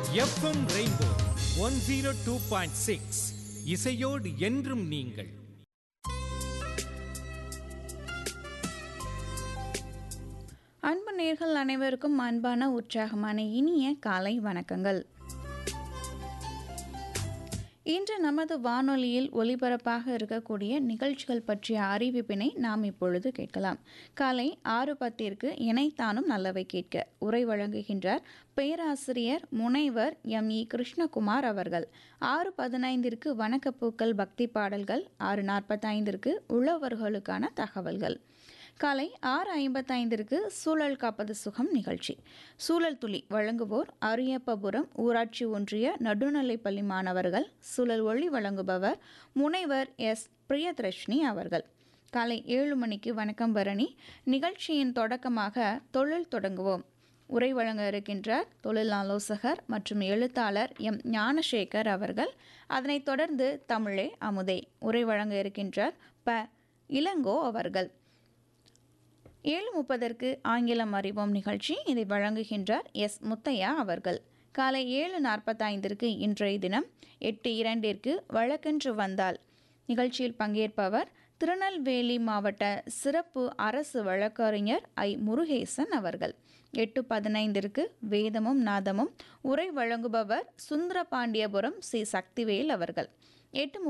FM rainbow one zero two point six இசையோடு என்றும் நீங்கள் அன்பு நேர்கள் அனைவருக்கும் அன்பான உற்சாகமான இனிய காலை வணக்கங்கள் இன்று நமது வானொலியில் ஒலிபரப்பாக இருக்கக்கூடிய நிகழ்ச்சிகள் பற்றிய அறிவிப்பினை நாம் இப்பொழுது கேட்கலாம் காலை ஆறு பத்திற்கு இணைத்தானும் நல்லவை கேட்க உரை வழங்குகின்றார் பேராசிரியர் முனைவர் எம் இ கிருஷ்ணகுமார் அவர்கள் ஆறு பதினைந்திற்கு வணக்கப்பூக்கள் பக்தி பாடல்கள் ஆறு நாற்பத்தைந்திற்கு உழவர்களுக்கான தகவல்கள் காலை ஆறு ஐம்பத்தைந்திற்கு சூழல் காப்பது சுகம் நிகழ்ச்சி சூழல் துளி வழங்குவோர் அரியப்பபுரம் ஊராட்சி ஒன்றிய நடுநிலைப்பள்ளி மாணவர்கள் சூழல் ஒளி வழங்குபவர் முனைவர் எஸ் பிரியதர்ஷினி அவர்கள் காலை ஏழு மணிக்கு வணக்கம் பரணி நிகழ்ச்சியின் தொடக்கமாக தொழில் தொடங்குவோம் உரை வழங்க இருக்கின்றார் தொழில் ஆலோசகர் மற்றும் எழுத்தாளர் எம் ஞானசேகர் அவர்கள் அதனைத் தொடர்ந்து தமிழே அமுதே உரை வழங்க இருக்கின்றார் ப இளங்கோ அவர்கள் ஏழு முப்பதற்கு ஆங்கிலம் அறிவோம் நிகழ்ச்சி இதை வழங்குகின்றார் எஸ் முத்தையா அவர்கள் காலை ஏழு நாற்பத்தைந்திற்கு இன்றைய தினம் எட்டு இரண்டிற்கு வழக்கென்று வந்தால் நிகழ்ச்சியில் பங்கேற்பவர் திருநெல்வேலி மாவட்ட சிறப்பு அரசு வழக்கறிஞர் ஐ முருகேசன் அவர்கள் எட்டு பதினைந்திற்கு வேதமும் நாதமும் உரை வழங்குபவர் சுந்தரபாண்டியபுரம் சி சக்திவேல் அவர்கள் எட்டு